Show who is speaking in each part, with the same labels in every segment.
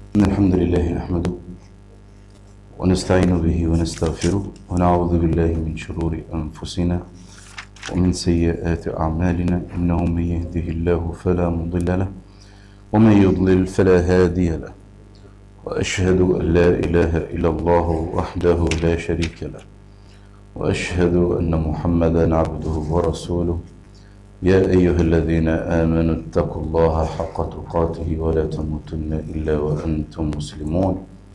Speaker 1: إن الحمد لله نحمده ونستعين به ونستغفره ونعوذ بالله من شرور أنفسنا ومن سيئات أعمالنا إنه من يهده الله فلا مضل له ومن يضلل فلا هادي له وأشهد أن لا إله إلا الله وحده لا شريك له وأشهد أن محمدا عبده ورسوله يا أيها الذين آمنوا اتقوا الله حق تقاته ولا تموتن إلا وأنتم مسلمون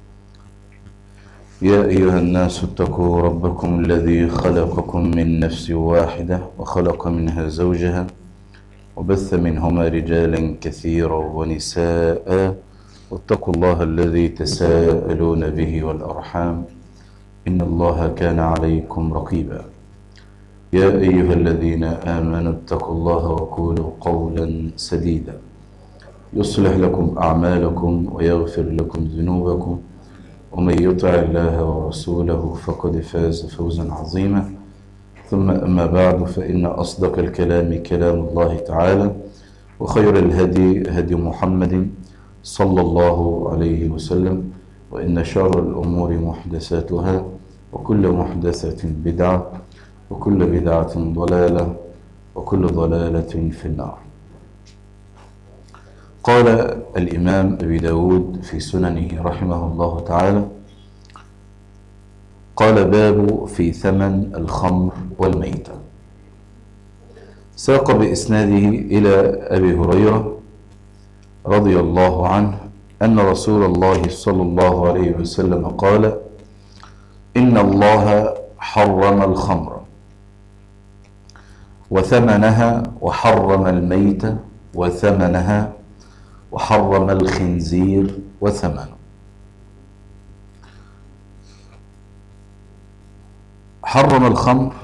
Speaker 1: يا أيها الناس اتقوا ربكم الذي خلقكم من نفس واحدة وخلق منها زوجها وبث منهما رجالا كثيرا ونساء واتقوا الله الذي تساءلون به والأرحام إن الله كان عليكم رقيبا يا أيها الذين آمنوا اتقوا الله وقولوا قولا سديدا يصلح لكم أعمالكم ويغفر لكم ذنوبكم ومن يطع الله ورسوله فقد فاز فوزا عظيما ثم أما بعد فإن أصدق الكلام كلام الله تعالى وخير الهدي هدي محمد صلى الله عليه وسلم وإن شر الأمور محدثاتها وكل محدثة بدعة وكل بدعة ضلالة وكل ضلالة في النار قال الإمام أبي داود في سننه رحمه الله تعالى قال باب في ثمن الخمر والميتة ساق بإسناده إلى أبي هريرة رضي الله عنه أن رسول الله صلى الله عليه وسلم قال إن الله حرم الخمر وثمنها وحرم الميت وثمنها وحرم الخنزير وثمنه حرم الخمر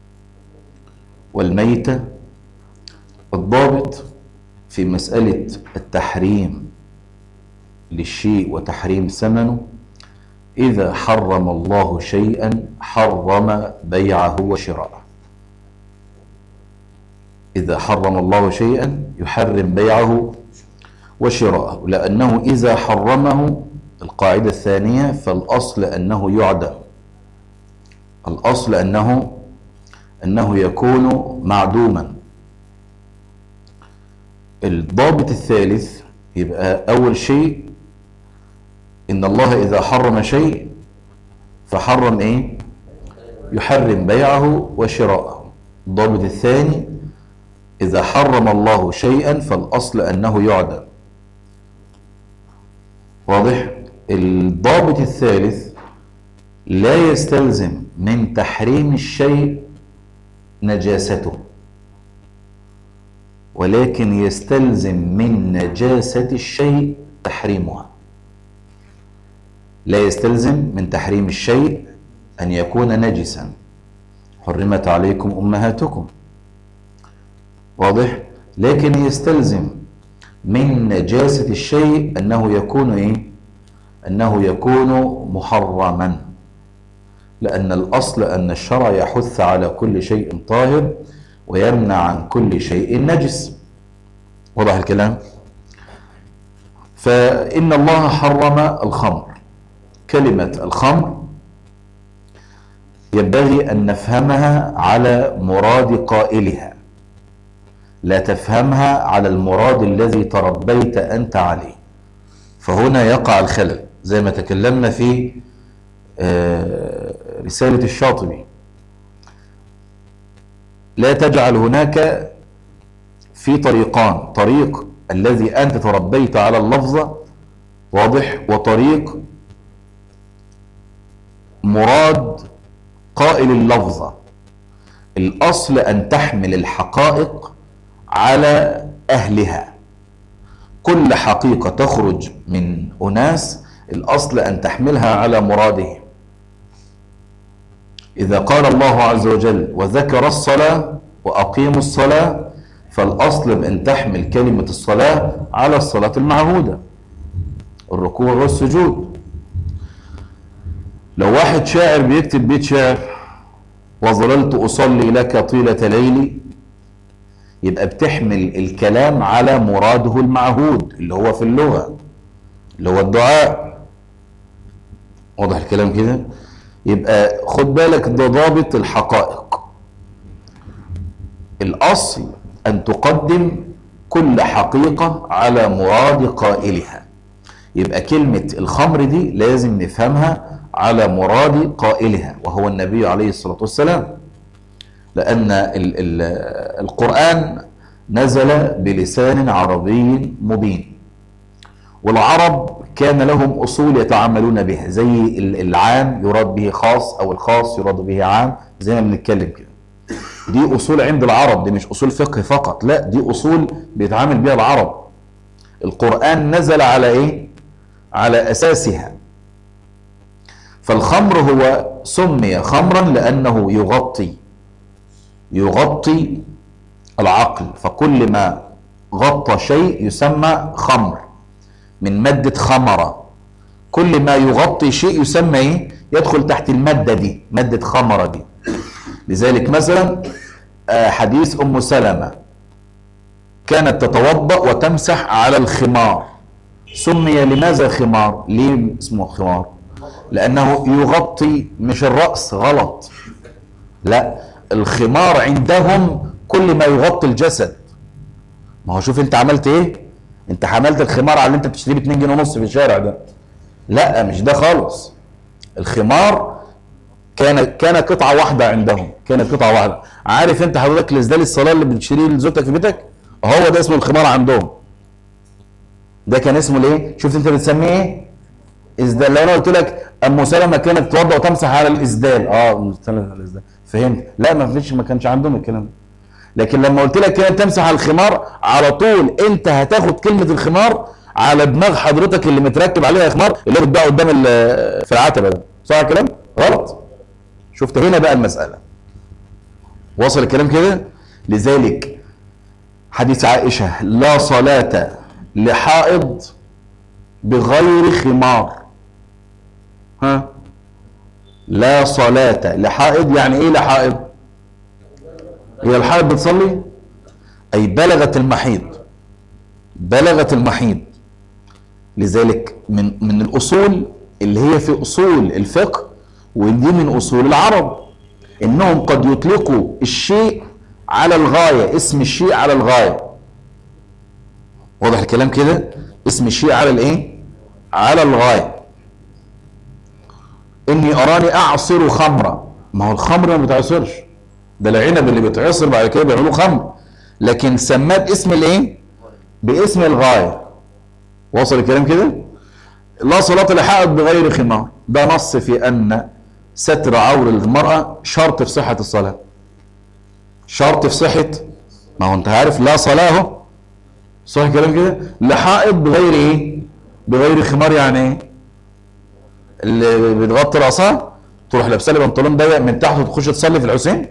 Speaker 1: والميتة الضابط في مسألة التحريم للشيء وتحريم ثمنه إذا حرم الله شيئا حرم بيعه وشراءه إذا حرم الله شيئا يحرم بيعه وشراءه لأنه إذا حرمه القاعدة الثانية فالأصل أنه يعدم الأصل أنه أنه يكون معدوما الضابط الثالث يبقى أول شيء إن الله إذا حرم شيء فحرم إيه يحرم بيعه وشراءه الضابط الثاني إذا حرم الله شيئا فالأصل أنه يعدم واضح الضابط الثالث لا يستلزم من تحريم الشيء نجاسته ولكن يستلزم من نجاسة الشيء تحريمها لا يستلزم من تحريم الشيء أن يكون نجسا حرمت عليكم أمهاتكم واضح لكن يستلزم من نجاسة الشيء أنه يكون إيه؟ أنه يكون محرما لأن الأصل أن الشرع يحث على كل شيء طاهر ويمنع عن كل شيء نجس واضح الكلام فإن الله حرم الخمر كلمة الخمر ينبغي أن نفهمها على مراد قائلها لا تفهمها على المراد الذي تربيت أنت عليه فهنا يقع الخلل زي ما تكلمنا في رسالة الشاطبي لا تجعل هناك في طريقان طريق الذي أنت تربيت على اللفظة واضح وطريق مراد قائل اللفظة الأصل أن تحمل الحقائق على أهلها كل حقيقة تخرج من أناس الأصل أن تحملها على مرادهم إذا قال الله عز وجل وذكر الصلاة وأقيموا الصلاة فالأصل بأن تحمل كلمة الصلاة على الصلاة المعهودة الركوع والسجود لو واحد شاعر بيكتب بيت شعر وظللت أصلي لك طيلة ليلي يبقى بتحمل الكلام على مراده المعهود اللي هو في اللغة اللي هو الدعاء واضح الكلام كده يبقى خد بالك ده ضابط الحقائق الأصل أن تقدم كل حقيقة على مراد قائلها يبقى كلمة الخمر دي لازم نفهمها على مراد قائلها وهو النبي عليه الصلاة والسلام لأن ال ال القرآن نزل بلسان عربي مبين والعرب كان لهم أصول يتعاملون بها زي العام يراد به خاص أو الخاص يراد به عام زي ما بنتكلم كده دي أصول عند العرب دي مش أصول فقه فقط لا دي أصول بيتعامل بها العرب القرآن نزل على إيه؟ على أساسها فالخمر هو سمي خمرا لأنه يغطي يغطي العقل فكل ما غطى شيء يسمى خمر من مادة خمرة كل ما يغطي شيء يسمى ايه يدخل تحت المادة دي مادة خمرة دي لذلك مثلا آه، حديث ام سلمة كانت تتوضأ وتمسح على الخمار سمي لماذا خمار ليه اسمه خمار لانه يغطي مش الرأس غلط لا الخمار عندهم كل ما يغطي الجسد ما هو شوف انت عملت ايه انت حملت الخمار على اللي انت بتشتريه ب 2 جنيه ونص في الشارع ده لا مش ده خالص الخمار كان كان قطعه واحده عندهم كانت قطعه واحده عارف انت حضرتك الاسدال الصلاه اللي بتشتريه لزوجتك في بيتك هو ده اسمه الخمار عندهم ده كان اسمه الايه شفت انت بتسميه ايه اسدال لو انا قلت لك ام سلمه كانت تتوضا وتمسح على الاسدال اه على الاسدال فهمت لا ما فيش ما كانش عندهم الكلام ده لكن لما قلت لك كده تمسح على الخمار على طول انت هتاخد كلمه الخمار على دماغ حضرتك اللي متركب عليها خمار اللي هو بتباع قدام في العتبه ده صح الكلام غلط شفت هنا بقى المساله وصل الكلام كده لذلك حديث عائشه لا صلاه لحائض بغير خمار ها لا صلاة لحائض يعني ايه لحائض هي الحائض بتصلي اي بلغت المحيض بلغت المحيض لذلك من من الاصول اللي هي في اصول الفقه ودي من اصول العرب انهم قد يطلقوا الشيء على الغايه اسم الشيء على الغايه واضح الكلام كده اسم الشيء على الايه على الغايه اني اراني اعصر خمرا ما هو الخمر ما بتعصرش ده العنب اللي بيتعصر بعد كده بيعملوا خمر لكن سماه باسم الايه باسم الغايه وصل الكلام كده لا صلاة لحائط بغير خمار ده نص في ان ستر عور المرأة شرط في صحة الصلاة شرط في صحة ما هو انت عارف لا صلاة اهو صح الكلام كده لحائط بغير ايه بغير خمار يعني ايه اللي بتغطي راسها تروح لابسه لي بنطلون ضيق من تحت وتخش تصلي في الحسين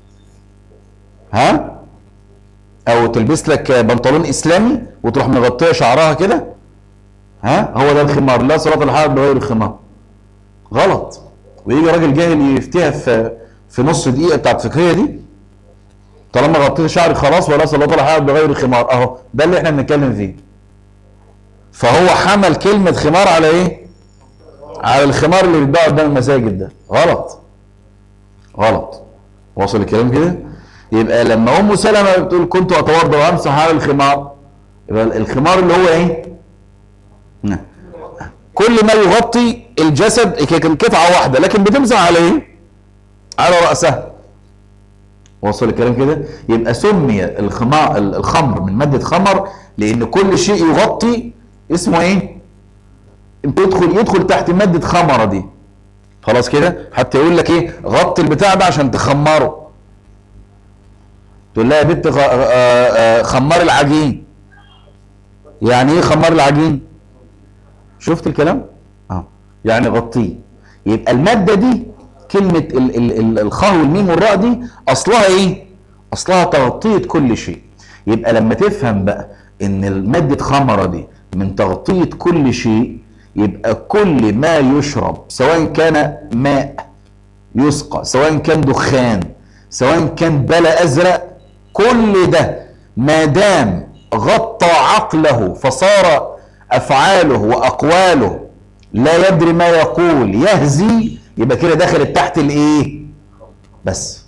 Speaker 1: ها او تلبس لك بنطلون اسلامي وتروح مغطيه شعرها كده ها هو ده الخمار لا صلاه الحائض بغير الخمار غلط ويجي راجل جاهل يفتيها في في نص دقيقه بتاعت الفقهيه دي طالما غطيت شعري خلاص ولا صلاه الحائض بغير الخمار اهو ده اللي احنا بنتكلم فيه فهو حمل كلمه خمار على ايه على الخمار اللي بيتباع قدام المساجد ده غلط غلط واصل الكلام كده يبقى لما ام سلمة بتقول كنت اتوضا وامسح على الخمار يبقى الخمار اللي هو ايه نعم. كل ما يغطي الجسد كان قطعه واحده لكن بتمسح على ايه على راسها وصل الكلام كده يبقى سمي الخمار الخمر من ماده خمر لان كل شيء يغطي اسمه ايه يدخل يدخل تحت ماده خمره دي خلاص كده حتى يقول لك ايه غطي البتاع ده عشان تخمره تقول لها يا بنت آه، آه، خمار العجين يعني ايه خمار العجين شفت الكلام اه يعني غطيه يبقى الماده دي كلمه ال ال الخاء والميم والراء دي اصلها ايه اصلها تغطيه كل شيء يبقى لما تفهم بقى ان الماده خمره دي من تغطيه كل شيء يبقى كل ما يشرب سواء كان ماء يسقى سواء كان دخان سواء كان بلا ازرق كل ده ما دام غطى عقله فصار
Speaker 2: افعاله واقواله لا يدري ما يقول يهزي يبقى كده دخلت تحت الايه بس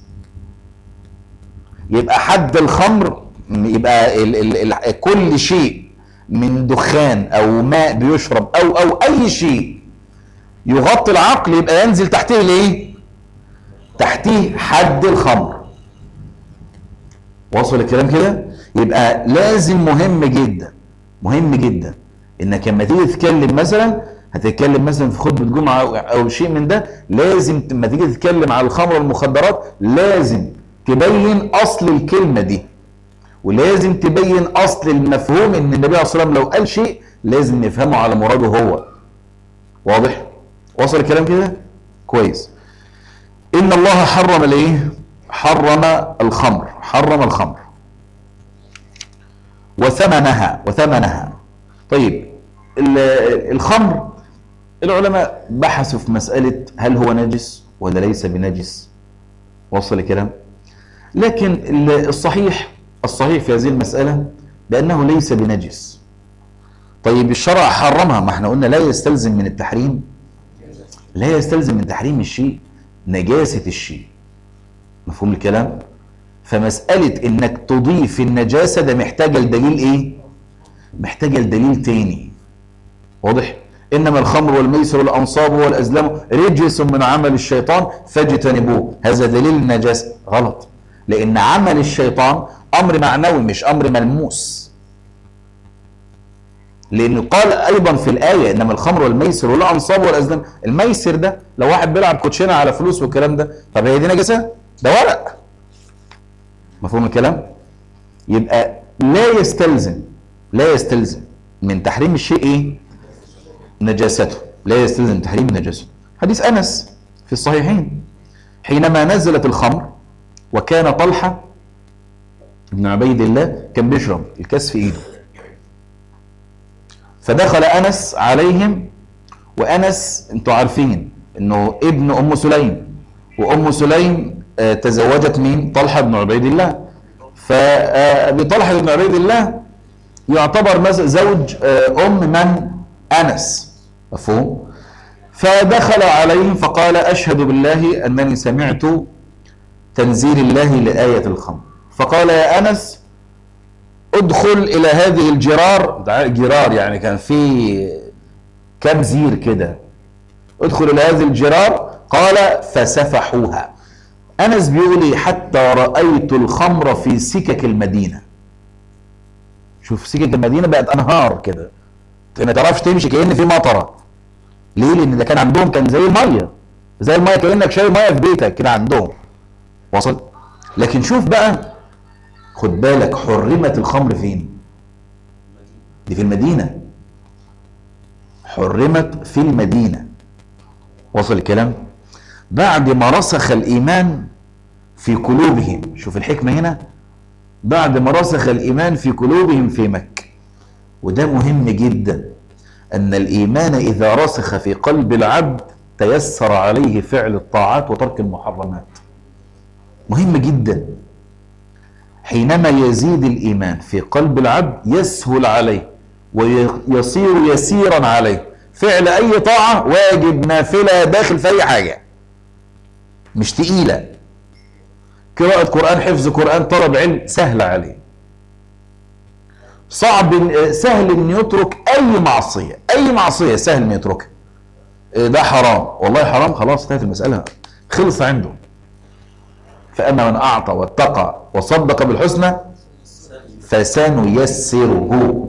Speaker 2: يبقى حد الخمر يبقى ال ال ال كل شيء من دخان او ماء بيشرب او او اي شيء يغطي العقل يبقى ينزل تحته الايه تحتيه حد الخمر وصل الكلام كده يبقى لازم مهم جدا مهم جدا انك لما تيجي تتكلم مثلا هتتكلم مثلا في خطبه جمعه او أو شيء من ده لازم لما تيجي تتكلم على الخمر والمخدرات لازم تبين اصل الكلمه دي ولازم تبين اصل المفهوم ان النبي عليه الصلاه والسلام لو قال شيء لازم نفهمه على مراده هو واضح وصل الكلام كده كويس ان الله حرم الايه حرم الخمر حرم الخمر وثمنها وثمنها طيب ال- الخمر العلماء بحثوا في مسألة هل هو نجس ولا ليس بنجس وصل الكلام لكن ال- الصحيح الصحيح في هذه المسألة بأنه ليس بنجس طيب الشرع حرمها ما احنا قلنا لا يستلزم من التحريم لا يستلزم من تحريم الشيء نجاسة الشيء مفهوم الكلام فمسألة انك تضيف النجاسة ده محتاجة لدليل ايه محتاجة لدليل تاني واضح انما الخمر والميسر والانصاب والازلام رجس من عمل الشيطان فاجتنبوه هذا دليل النجاسة غلط لان عمل الشيطان امر معنوي مش امر ملموس لان قال ايضا في الايه انما الخمر والميسر والانصاب والازلام الميسر ده لو واحد بيلعب كوتشينه على فلوس والكلام ده طب هي دي نجاسه ده ورق مفهوم الكلام يبقى لا يستلزم لا يستلزم من تحريم الشيء ايه نجاسته لا يستلزم تحريم نجاسته حديث انس في الصحيحين حينما نزلت الخمر وكان طلحه ابن عبيد الله كان بيشرب الكاس في ايده فدخل انس عليهم وانس انتوا عارفين انه ابن ام سليم وام سليم آه، تزوجت مين طلحه بن عبيد الله فابي طلحه بن عبيد الله يعتبر مثلا زوج آه، ام من انس مفهوم فدخل عليهم فقال اشهد بالله انني سمعت تنزيل الله لايه الخمر فقال يا انس ادخل الى هذه الجرار ده جرار يعني كان في كام زير كده ادخل الى هذه الجرار قال فسفحوها انس بيقول لي حتى رايت الخمر في سكك المدينه شوف سكك المدينه بقت انهار كده ما تعرفش تمشي كأن في مطره ليه لان ده كان عندهم كان زي الميه زي الميه كانك شايل ميه في بيتك كده عندهم وصل لكن شوف بقى خد بالك حرمت الخمر فين دي في المدينة حرمت في المدينة وصل الكلام بعد ما رسخ الإيمان في قلوبهم شوف الحكمة هنا بعد ما رسخ الإيمان في قلوبهم في مكة وده مهم جدا أن الإيمان إذا رسخ في قلب العبد تيسر عليه فعل الطاعات وترك المحرمات مهم جدا حينما يزيد الإيمان في قلب العبد يسهل عليه ويصير يسيرا عليه فعل أي طاعة واجب نافلة داخل في أي حاجة مش تقيلة قراءة قرآن حفظ قرآن طلب علم سهل عليه صعب سهل ان يترك اي معصية اي معصية سهل ان يتركها ده حرام والله حرام خلاص انتهت المسألة خلص عنده فأما من أعطى واتقى وصدق بالحسنى فسنيسره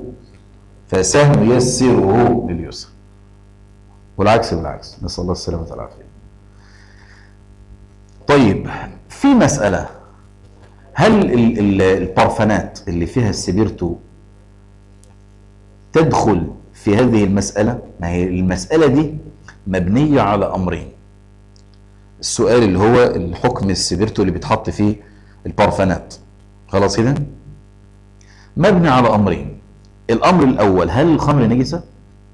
Speaker 2: فسنيسره لليسر والعكس بالعكس نسأل الله السلامة والعافية طيب في مسألة هل ال- ال- البارفانات اللي فيها السبيرتو تدخل في هذه المسألة ما هي المسألة دي مبنية على أمرين السؤال اللي هو الحكم السبيرتو اللي بيتحط فيه البارفانات خلاص كده مبني على امرين الامر الاول هل الخمر نجسه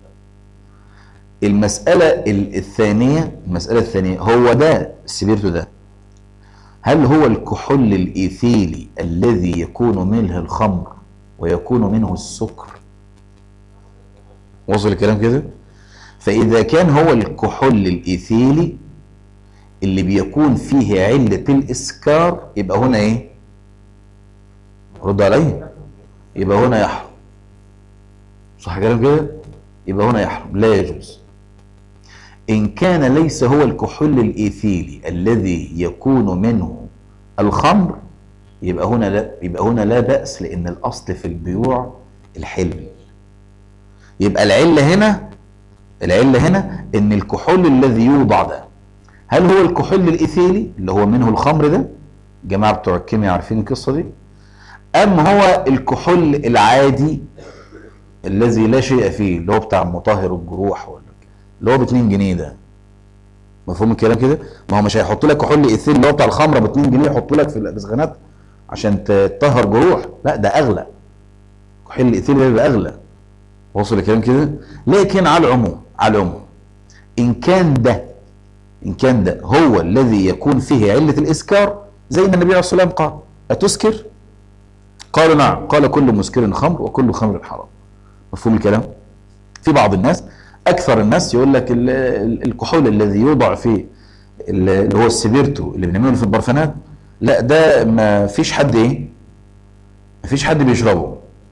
Speaker 2: المساله ال- الثانيه المساله الثانيه هو ده السبيرتو ده هل هو الكحول الايثيلي الذي يكون منه الخمر ويكون منه السكر وصل الكلام كده فاذا كان هو الكحول الايثيلي اللي بيكون فيه علة الاسكار يبقى هنا ايه رد علي يبقى هنا يحرم صح كلام كده يبقى هنا يحرم لا يجوز إن كان ليس هو الكحول الإيثيلي الذي يكون منه الخمر يبقى هنا لا يبقى هنا لا بأس لأن الأصل في البيوع الحل يبقى العلة هنا العلة هنا إن الكحول الذي يوضع ده هل هو الكحول الإيثيلي اللي هو منه الخمر ده جماعة بتوع الكيمياء عارفين القصة دي أم هو الكحول العادي الذي لا شيء فيه اللي هو بتاع مطهر الجروح ولا اللي هو ب 2 جنيه ده مفهوم الكلام كده؟ ما هو مش هيحط لك كحول ايثيل اللي هو بتاع الخمره ب 2 جنيه يحط لك في الاسغانات عشان تطهر جروح لا ده اغلى كحول الايثيل ده بيبقى اغلى وصل الكلام كده؟ لكن على العموم على العموم ان كان ده ان كان ده هو الذي يكون فيه عله الاسكار زي ما النبي عليه الصلاه والسلام قال اتسكر؟ قالوا نعم قال كل مسكر خمر وكل خمر حرام مفهوم الكلام؟ في بعض الناس اكثر الناس يقول لك ال- ال- الكحول الذي يوضع في ال- اللي هو السبيرتو اللي بنعمله في البرفانات لا ده ما فيش حد ايه ما فيش حد بيشربه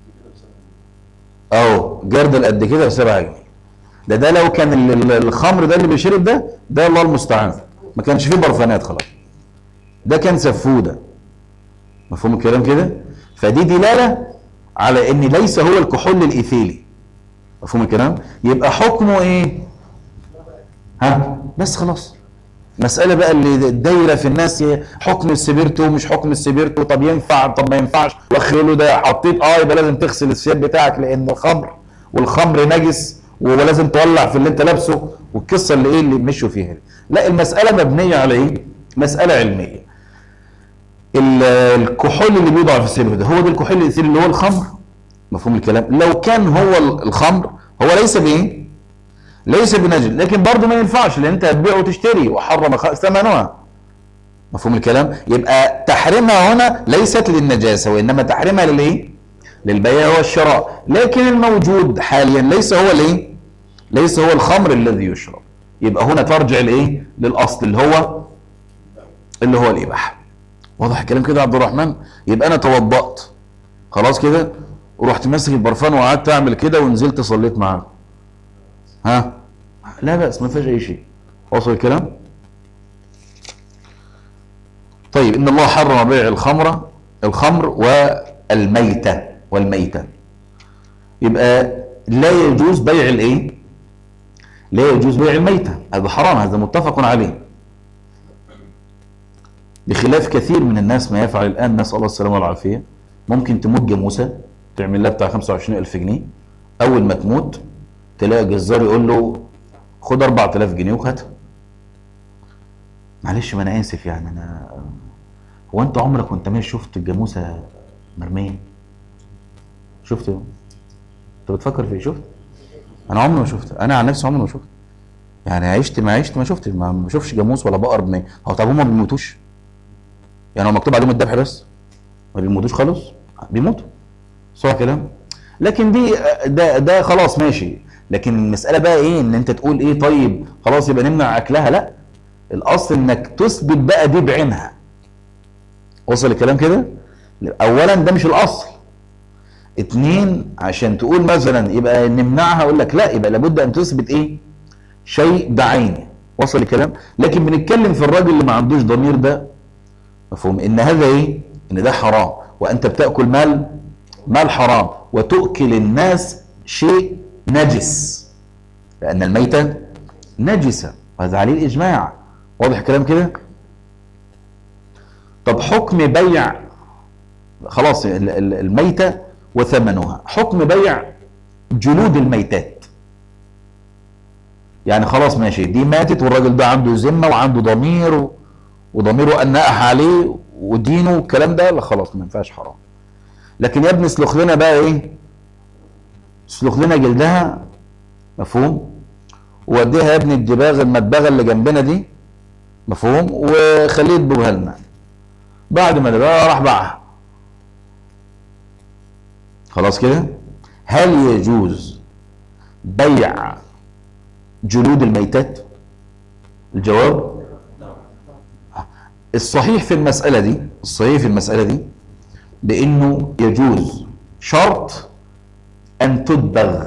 Speaker 2: اهو جردل قد كده ب 7 جنيه ده ده لو كان ال- ال- الخمر ده اللي بيشرب ده ده الله المستعان ما كانش فيه برفانات خلاص ده كان سفوده مفهوم الكلام كده فدي دلاله على ان ليس هو الكحول الايثيلي مفهوم الكلام يبقى حكمه ايه ها بس خلاص مسألة بقى اللي دايرة في الناس هي حكم السبيرتو مش حكم السبيرتو طب ينفع طب ما ينفعش واخر له ده حطيت اه يبقى لازم تغسل الثياب بتاعك لان الخمر والخمر نجس ولازم تولع في اللي انت لابسه والقصة اللي ايه اللي مشوا فيها دي لا المسألة مبنية على ايه مسألة علمية ال- الكحول اللي بيوضع في السبيرتو ده هو ده الكحول الإيثيلي اللي هو الخمر مفهوم الكلام لو كان هو ال- الخمر هو ليس بايه ليس بنجس لكن برضه ما ينفعش لان انت هتبيع وتشتري وحرم خ- ثمنها مفهوم الكلام يبقى تحريمها هنا ليست للنجاسه وانما تحريمها للايه للبيع والشراء لكن الموجود حاليا ليس هو الايه ليس هو الخمر الذي يشرب يبقى هنا ترجع لايه للاصل اللي هو اللي هو الاباحه واضح الكلام كده يا عبد الرحمن يبقى انا توضأت خلاص كده ورحت ماسك البرفان وقعدت اعمل كده ونزلت صليت معاه ها لا بأس ما فيهاش اي شيء واصل الكلام طيب ان الله حرم بيع الخمره الخمر والميته والميته يبقى لا يجوز بيع الايه لا يجوز بيع الميته هذا حرام هذا متفق عليه بخلاف كثير من الناس ما يفعل الان نسال الله السلامه والعافيه ممكن تموت جاموسه تعمل لها بتاع 25000 جنيه اول ما تموت تلاقي جزار يقول له خد 4000 جنيه وهاتها معلش ما انا اسف يعني انا هو انت عمرك وانت ماشي شفت الجاموسه مرميه شفت انت بتفكر في ايه شفت انا عمري ما شفت انا عن نفسي عمري ما شفت يعني عشت ما عشت ما شفت ما ما بشوفش جاموس ولا بقر بمية هو طب هم ما بيموتوش يعني هو مكتوب عليهم الذبح بس ما بيموتوش خالص بيموتوا صح كلام لكن دي ده ده خلاص ماشي لكن المساله بقى ايه ان انت تقول ايه طيب خلاص يبقى نمنع اكلها لا الاصل انك تثبت بقى دي بعينها وصل الكلام كده اولا ده مش الاصل اتنين عشان تقول مثلا يبقى نمنعها اقول لك لا يبقى لابد ان تثبت ايه شيء بعينه وصل الكلام لكن بنتكلم في الراجل اللي ما عندوش ضمير ده مفهوم ان هذا ايه ان ده حرام وانت بتاكل مال مال حرام وتؤكل الناس شيء نجس لان الميتة نجسة وهذا عليه الاجماع واضح الكلام كده طب حكم بيع خلاص ال- ال- الميتة وثمنها حكم بيع جلود الميتات يعني خلاص ماشي دي ماتت والراجل ده عنده ذمة وعنده ضمير و- وضميره أنقح عليه ودينه والكلام ده لا خلاص ما ينفعش حرام لكن يا ابني اسلخ لنا بقى ايه اسلخ لنا جلدها مفهوم ووديها يا ابني الدباغ المدبغه اللي جنبنا دي مفهوم وخليه يدبغها لنا بعد ما دبغها راح باعها خلاص كده هل يجوز بيع جلود الميتات الجواب الصحيح في المسألة دي الصحيح في المسألة دي بأنه يجوز شرط أن تدبغ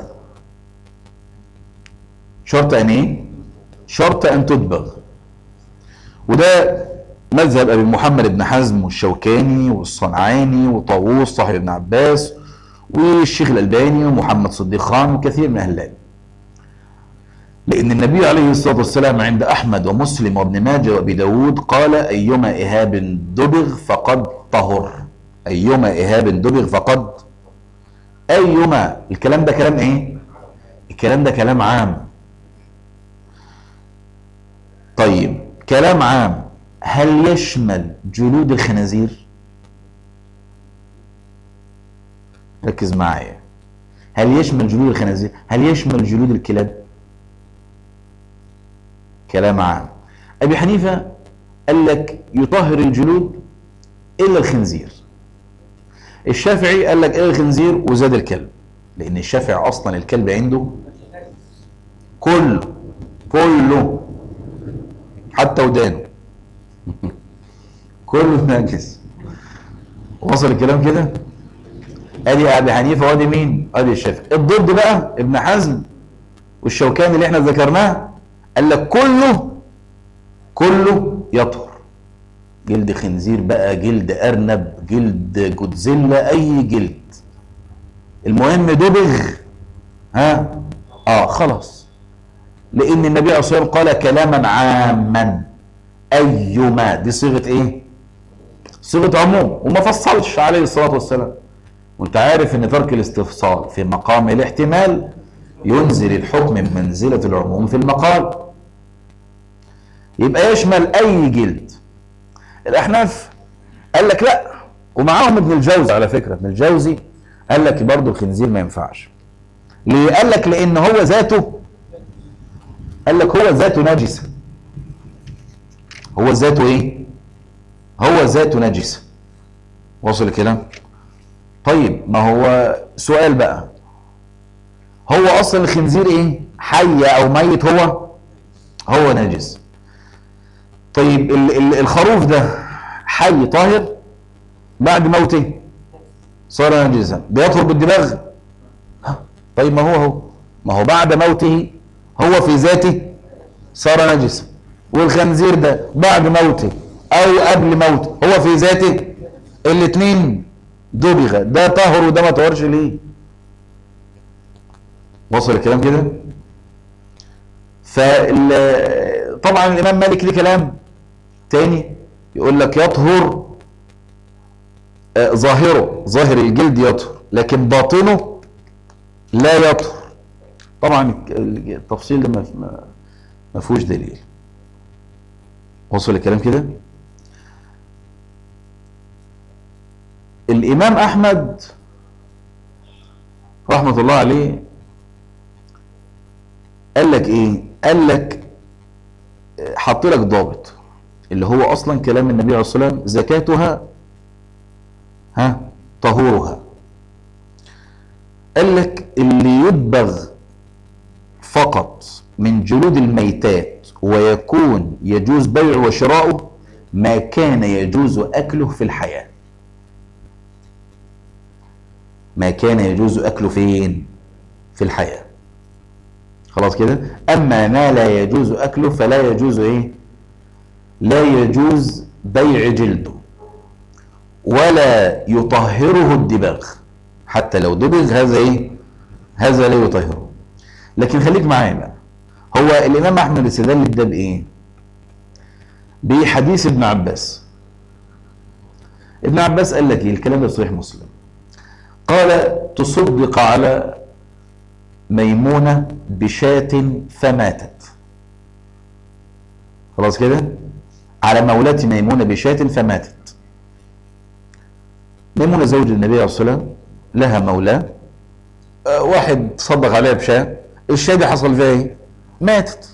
Speaker 2: شرط أن إيه؟ شرط أن تدبغ وده مذهب أبي محمد بن حزم والشوكاني والصنعاني وطاووس صاحب ابن عباس والشيخ الألباني ومحمد صديق خان وكثير من أهل العلم لأن النبي عليه الصلاة والسلام عند أحمد ومسلم وابن ماجه وأبي داود قال أيما إهاب دبغ فقد طهر أيما إهاب دبغ فقد أيما الكلام ده كلام إيه؟ الكلام ده كلام عام طيب كلام عام هل يشمل جلود الخنازير؟ ركز معايا هل يشمل جلود الخنازير؟ هل يشمل جلود الكلاب؟ كلام عام أبي حنيفة قال لك يطهر الجلود إلا الخنزير الشافعي قال لك إلا الخنزير وزاد الكلب لأن الشافعي أصلا الكلب عنده كله كله حتى ودانه كله نجس وصل الكلام كده ادي ابي حنيفه وادي مين ادي الشافعي الضد بقى ابن حزم والشوكاني اللي احنا ذكرناه قال لك كله كله يطهر جلد خنزير بقى جلد ارنب جلد جودزيلا اي جلد المهم دبغ ها اه خلاص لان النبي عليه الصلاه والسلام قال كلاما عاما ايما دي صيغه ايه صيغه عموم وما فصلش عليه الصلاه والسلام وانت عارف ان ترك الاستفصال في مقام الاحتمال ينزل الحكم من منزله العموم في المقال يبقى يشمل اي جلد الاحناف قال لك لا ومعاهم ابن الجوزي على فكره ابن الجوزي قال لك برضه الخنزير ما ينفعش ليه قال لك لان هو ذاته قال لك هو ذاته نجسه هو ذاته ايه هو ذاته نجسه واصل الكلام طيب ما هو سؤال بقى هو اصلا الخنزير ايه حي او ميت هو هو نجس طيب ال ال الخروف ده حي طاهر بعد موته صار نجسا بيطهر بالدماغ ها، طيب ما هو هو ما هو بعد موته هو في ذاته صار نجسا والخنزير ده بعد موته او قبل موته هو في ذاته الاثنين دبغ ده طهر وده ما طهرش ليه وصل الكلام كده فال طبعا الامام مالك ليه كلام تاني يقول لك يطهر آه، ظاهره ظاهر الجلد يطهر لكن باطنه لا يطهر طبعا الك- التفصيل ده ما- ما ما فيهوش دليل وصل الكلام كده الامام احمد رحمه الله عليه قال لك ايه قال لك آه، حط لك ضابط اللي هو اصلا كلام النبي عليه الصلاه والسلام زكاتها ها طهورها قال لك اللي يدبغ فقط من جلود الميتات ويكون يجوز بيعه وشراؤه ما كان يجوز اكله في الحياه ما كان يجوز اكله فين في الحياه خلاص كده اما ما لا يجوز اكله فلا يجوز ايه لا يجوز بيع جلده ولا يطهره الدباغ حتى لو دبغ هذا ايه هذا لا يطهره لكن خليك معايا بقى هو الامام احمد استدل ده بايه بحديث ابن عباس ابن عباس قال لك ايه الكلام ده في صحيح مسلم قال تصدق على ميمونة بشاة فماتت خلاص كده على مولاة ميمونة بشاة فماتت ميمونة زوج النبي عليه الصلاة والسلام لها مولاه آه، واحد تصدق عليها بشاة الشاة دي حصل فيها ايه ماتت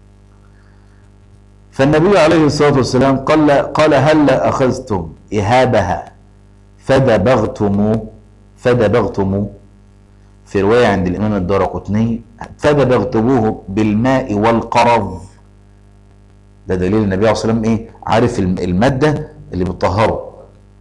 Speaker 2: فالنبي عليه الصلاة والسلام قال قال هل أخذتم إهابها فدبغتم فدبغتم في رواية عند الإمام الدارقطني فدبغتموه بالماء والقرض ده دليل النبي عليه الصلاة والسلام إيه عارف الم- المادة اللي بتطهره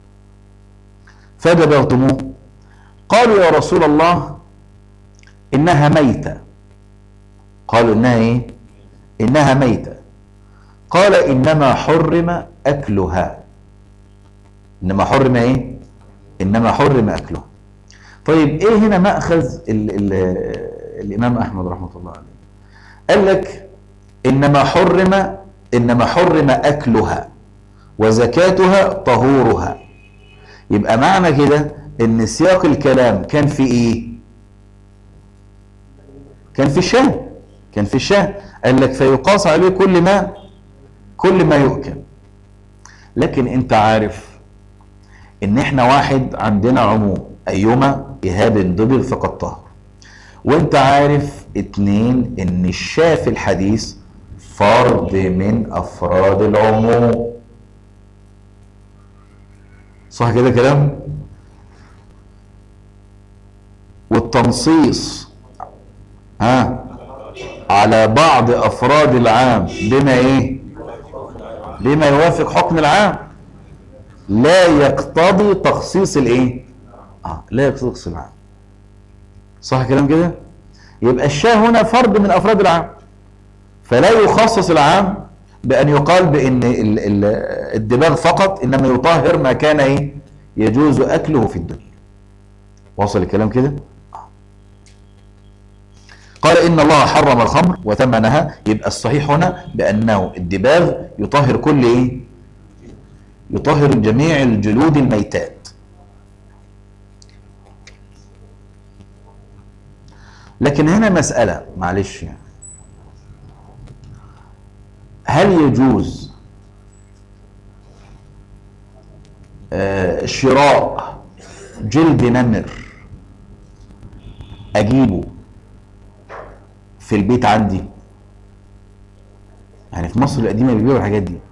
Speaker 2: فدبغتموه قالوا يا رسول الله إنها ميتة قالوا إنها إيه إنها ميتة قال إنما حرم أكلها إنما حرم إيه إنما حرم أكلها طيب إيه هنا مأخذ ال ال الإمام أحمد رحمة الله عليه قال لك إنما حرم إنما حرم أكلها وزكاتها طهورها يبقى معنى كده إن سياق الكلام كان في إيه كان في الشاه كان في الشاه قال لك فيقاس عليه كل ما كل ما يؤكل لكن انت عارف ان احنا واحد عندنا عموم ايما ايهاب دبر فقد طهر وانت عارف اتنين ان الشاه في الحديث فرد من افراد العموم صح كده كلام والتنصيص ها على بعض افراد العام بما ايه بما يوافق حكم العام لا يقتضي تخصيص الايه اه لا يقتضي تخصيص العام صح كلام كده يبقى الشاه هنا فرد من افراد العام فلا يخصص العام بان يقال بان ال- ال- الدماغ فقط انما يطهر ما كان ايه يجوز اكله في الدنيا وصل الكلام كده قال إن الله حرم الخمر وثمنها يبقى الصحيح هنا بأنه الدباغ يطهر كل إيه؟ يطهر جميع الجلود الميتات لكن هنا مسألة معلش يعني هل يجوز آه، شراء جلد نمر أجيبه في البيت عندي يعني في مصر القديمه بيبيعوا الحاجات دي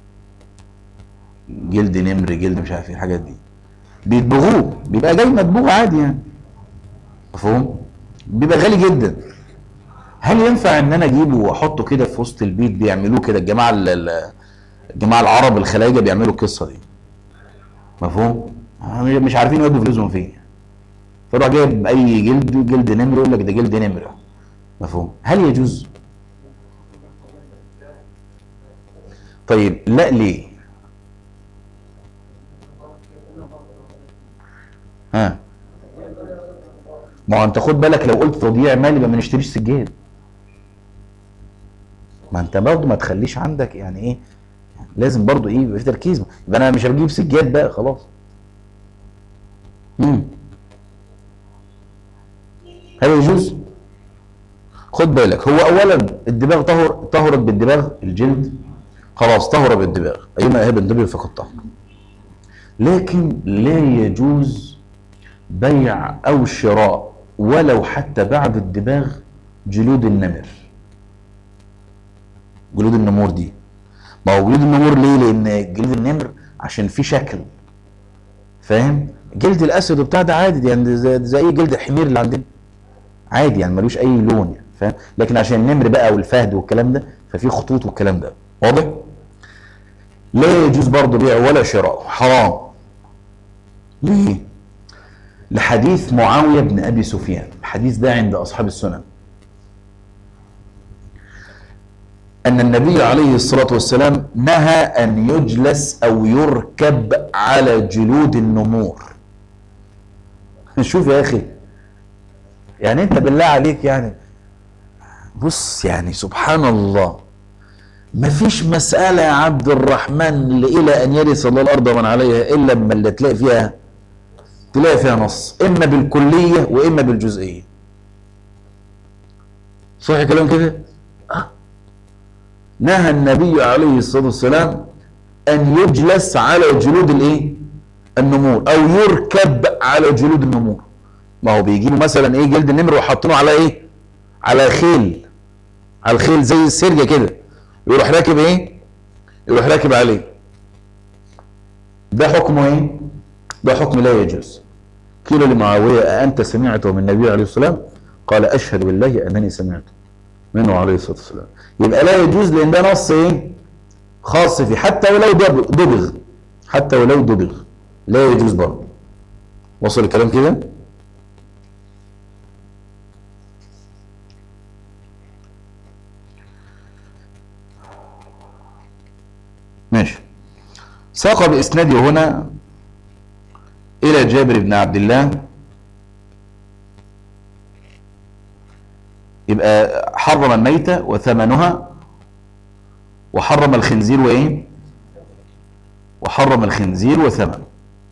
Speaker 2: جلد نمر جلد مش عارف ايه الحاجات دي بيطبخوه بيبقى جاي مطبوخ عادي يعني مفهوم بيبقى غالي جدا هل ينفع ان انا اجيبه واحطه كده في وسط البيت بيعملوه كده الجماعه ال- ال- الجماعه العرب الخلايجه بيعملوا القصه دي مفهوم مش عارفين يودوا فلوسهم فين فيروح جايب اي جلد جلد نمر يقول لك ده جلد نمر مفهوم هل يجوز طيب لا ليه ها ما هو انت خد بالك لو قلت تضييع مال يبقى ما نشتريش سجاد ما انت برضه ما تخليش عندك يعني ايه لازم برضه ايه يبقى في تركيز يبقى انا مش هجيب سجاد بقى خلاص امم هل يجوز خد بالك هو اولا الدماغ طهر طهرت بالدماغ الجلد خلاص طهر بالدماغ ايما اهب الدبر فقد طهر لكن لا يجوز بيع او شراء ولو حتى بعد الدماغ جلود النمر جلود النمور دي ما هو جلود النمور ليه لان جلود النمر عشان فيه شكل فاهم جلد الاسد وبتاع ده عادي يعني زي, زي اي جلد الحمير اللي عندنا عادي يعني ملوش اي لون يعني فاهم لكن عشان النمر بقى والفهد والكلام ده ففي خطوط والكلام ده واضح لا يجوز برضه بيع ولا شراء حرام ليه لحديث معاوية بن أبي سفيان الحديث ده عند أصحاب السنن أن النبي عليه الصلاة والسلام نهى أن يجلس أو يركب على جلود النمور شوف يا أخي يعني أنت بالله عليك يعني بص يعني سبحان الله مفيش مسألة يا عبد الرحمن إلى أن يرث الله الأرض ومن عليها إلا لما اللي تلاقي فيها تلاقي فيها نص إما بالكلية وإما بالجزئية صح كلام كده؟ آه. نهى النبي عليه الصلاة والسلام أن يجلس على جلود الإيه؟ النمور أو يركب على جلود النمور ما هو بيجيبوا مثلا إيه جلد النمر ويحطونه على إيه؟ على خيل على الخيل زي السرجة كده يروح راكب إيه؟ يروح راكب عليه ده حكمه إيه؟ ده حكم لا يجوز قيل لمعاوية أأنت سمعته من النبي عليه الصلاة والسلام قال أشهد بالله أنني سمعته منه عليه الصلاة والسلام يبقى لا يجوز لأن ده نص إيه خاص فيه حتى ولو دب- دبغ حتى ولو دبغ لا يجوز برضه وصل الكلام كده ماشي ساق بإسناده هنا إلى جابر بن عبد الله يبقى حرم الميتة وثمنها وحرم الخنزير وإيه وحرم الخنزير وثمنه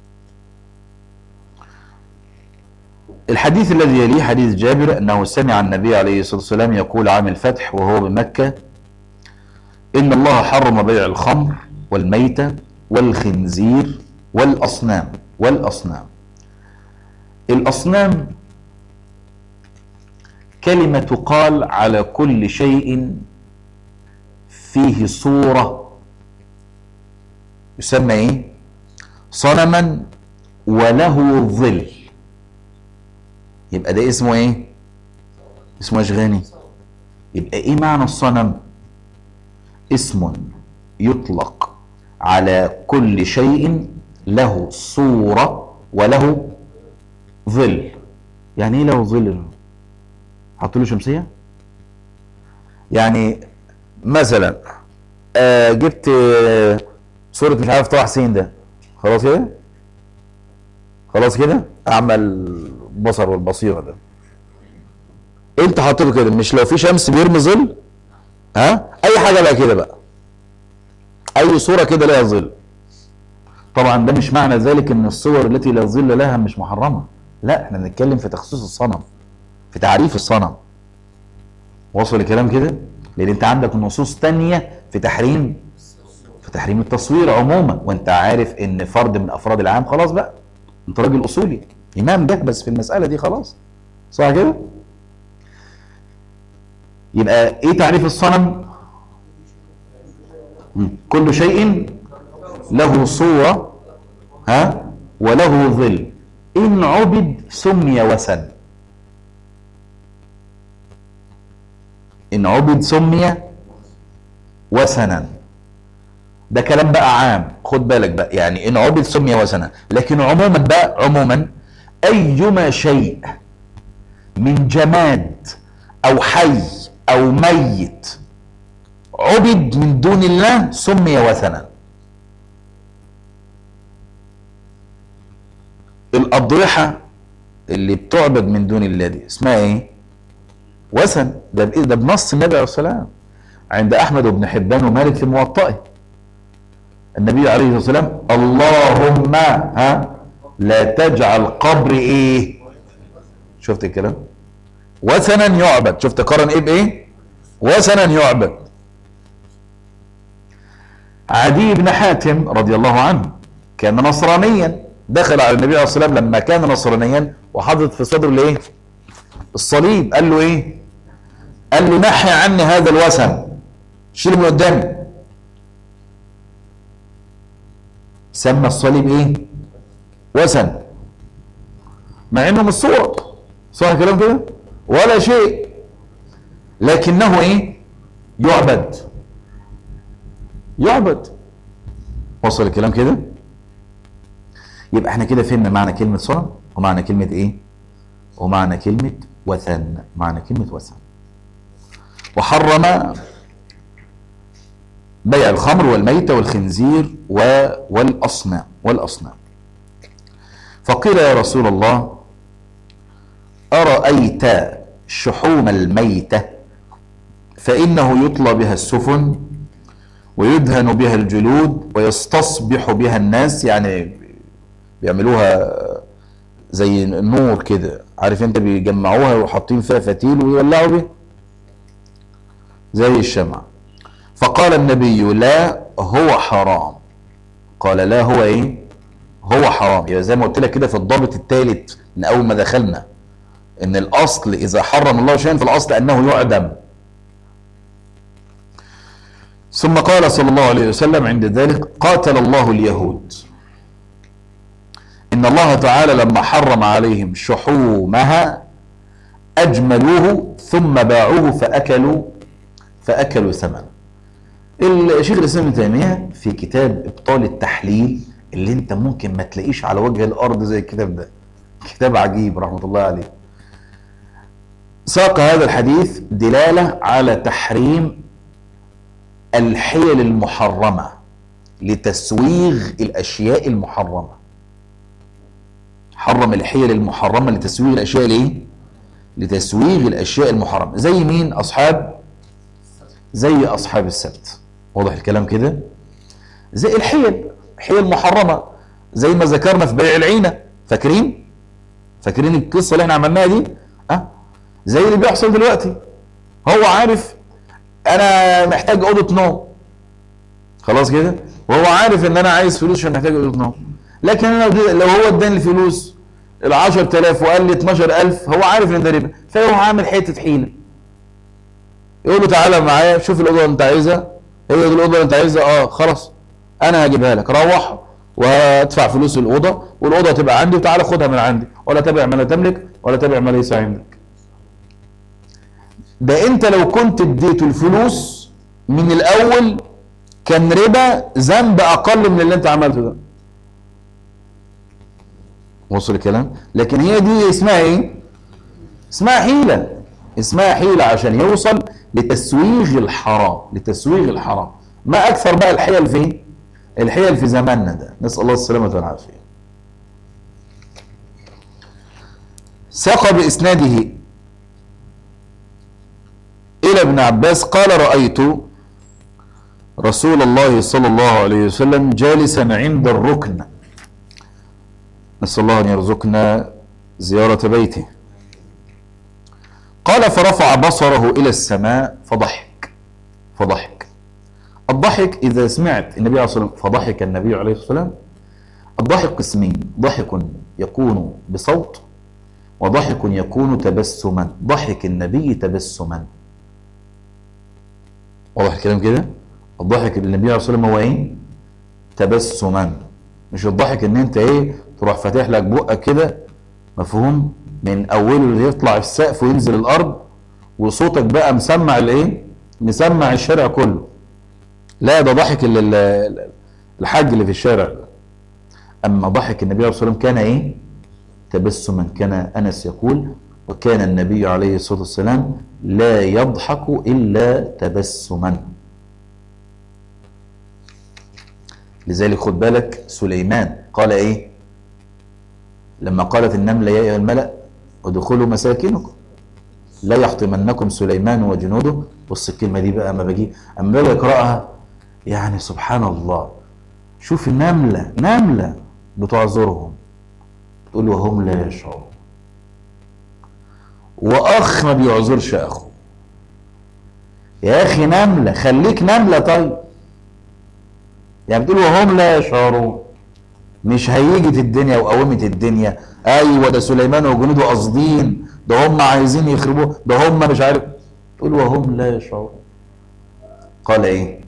Speaker 2: الحديث الذي يليه حديث جابر أنه سمع النبي عليه الصلاة والسلام يقول عام الفتح وهو بمكة إن الله حرم بيع الخمر والميتة والخنزير والأصنام والأصنام الأصنام كلمة تقال على كل شيء فيه صورة يسمى ايه صنما وله ظل يبقى ده اسمه ايه اسمه اشغاني يبقى ايه معنى الصنم اسم يطلق على كل شيء له صورة وله ظل يعني ايه له ظل حطوا له شمسية يعني مثلا آه جبت آه صورة مش عارف طه حسين ده خلاص كده خلاص كده اعمل البصر والبصيرة ده انت حاطه كده مش لو في شمس بيرمي ظل ها اي حاجة بقى كده بقى اي صورة كده لها ظل طبعا ده مش معنى ذلك ان الصور التي لا ظل لها مش محرمة لا احنا بنتكلم في تخصيص الصنم في تعريف الصنم وصل الكلام كده لان انت عندك نصوص تانية في تحريم في تحريم التصوير عموما وانت عارف ان فرد من افراد العام خلاص بقى انت راجل اصولي امام ده بس في المسألة دي خلاص صح كده يبقى ايه تعريف الصنم مم. كل شيء له صورة ها وله ظل إن عبد سمي وثن إن عبد سمي وثنا ده كلام بقى عام خد بالك بقى يعني إن عبد سمي وثنا لكن عموما بقى عموما أيما شيء من جماد أو حي أو ميت عبد من دون الله سمي وثنا الأضرحة اللي بتعبد من دون الله دي اسمها ايه وثن ده بإيه ده بنص النبي عليه الصلاة والسلام عند أحمد بن حبان ومالك في موطئه النبي عليه الصلاة والسلام اللهم ها لا تجعل قبري ايه شفت الكلام وثنا يعبد شفت قرن ايه بايه وثنا يعبد عدي بن حاتم رضي الله عنه كان نصرانيا دخل على النبي عليه الصلاه والسلام لما كان نصرانيا وحاطط في صدره الايه الصليب قال له ايه قال له نحي عني هذا الوثن شيله من قدامي سمى الصليب ايه وثن مع انه مش صورة صح الكلام كده ولا شيء لكنه ايه يعبد يعبد وصل الكلام كده يبقى احنا كده فهمنا معنى كلمة صنم ومعنى كلمة ايه ومعنى كلمة وثن معنى كلمة وثن وحرم بيع الخمر والميتة والخنزير و... والأصنام والأصنام فقيل يا رسول الله أرأيت شحوم الميتة فإنه يطلى بها السفن ويدهن بها الجلود ويستصبح بها الناس يعني بيعملوها زي النور كده عارف انت بيجمعوها وحاطين فيها فتيل ويولعوا بيها زي الشمع فقال النبي لا هو حرام قال لا هو ايه هو حرام يبقى زي ما قلت لك كده في الضابط الثالث من اول ما دخلنا ان الاصل اذا حرم الله شيئا فالاصل انه يعدم ثم قال صلى الله عليه وسلم عند ذلك قاتل الله اليهود إن الله تعالى لما حرم عليهم شحومها أجملوه ثم باعوه فأكلوا فأكلوا ثمن الشيخ الإسلام ابن تيمية في كتاب إبطال التحليل اللي أنت ممكن ما تلاقيش على وجه الأرض زي الكتاب ده كتاب عجيب رحمة الله عليه ساق هذا الحديث دلالة على تحريم الحيل المحرمة لتسويغ الأشياء المحرمة حرم الحيل المحرمة لتسويغ الأشياء ليه؟ لتسويغ الأشياء المحرمة زي مين أصحاب زي أصحاب السبت واضح الكلام كده زي الحيل حيل محرمة زي ما ذكرنا في بيع العينة فاكرين فاكرين القصة اللي احنا عملناها دي أه؟ زي اللي بيحصل دلوقتي هو عارف انا محتاج اوضه نوم خلاص كده وهو عارف ان انا عايز فلوس عشان محتاج اوضه نوم لكن انا لو- لو هو اداني الفلوس ال 10000 وقال لي 12000 هو عارف ان ده ربا فيروح عامل حته حيله يقول له تعالى معايا شوف الاوضه اللي انت عايزها هي دي الاوضه اللي انت عايزها اه خلاص انا هجيبها لك روح وادفع فلوس الاوضه والاوضه تبقى عندي وتعالى خدها من عندي ولا تبع ما لا تملك ولا تبع ما ليس عندك ده انت لو كنت اديته الفلوس من الاول كان ربا ذنب اقل من اللي انت عملته ده وصل الكلام لكن هي دي اسمها ايه اسمها حيلة اسمها حيلة عشان يوصل لتسويغ الحرام لتسويغ الحرام ما اكثر بقى الحيل في الحيل في زماننا ده نسأل الله السلامة والعافية ساق بإسناده إلى ابن عباس قال رأيت رسول الله صلى الله عليه وسلم جالسا عند الركن نسأل الله أن يرزقنا زيارة بيته قال فرفع بصره إلى السماء فضحك فضحك الضحك إذا سمعت النبي عليه الصلاة والسلام فضحك النبي عليه الصلاة والسلام الضحك قسمين ضحك يكون بصوت وضحك يكون تبسما ضحك النبي تبسما واضح الكلام كده الضحك اللي النبي عليه الصلاه والسلام هو ايه تبسما مش الضحك ان انت ايه تروح فاتح لك بقك كده مفهوم من اوله اللي يطلع السقف وينزل الارض وصوتك بقى مسمع الايه مسمع الشارع كله لا ده ضحك ال- ال- الحاج اللي في الشارع ده اما ضحك النبي عليه الصلاه والسلام كان ايه تبسما كان انس يقول وكان النبي عليه الصلاه والسلام لا يضحك الا تبسما لذلك خد بالك سليمان قال ايه لما قالت النمله يا ايها الملا ادخلوا مساكنكم لا يحطمنكم سليمان وجنوده بص الكلمه دي بقى اما باجي اما باجي اقراها يعني سبحان الله شوف النمله نمله بتعذرهم تقول وهم لا يشعرون واخ ما بيعذرش اخوه يا اخي نمله خليك نمله طيب يعني بتقول وهم لا يشعرون مش هيجت الدنيا وقومت الدنيا ايوه ده سليمان وجنوده قاصدين ده هم عايزين يخربوه ده هم مش عارف تقول وهم لا يشعرون قال ايه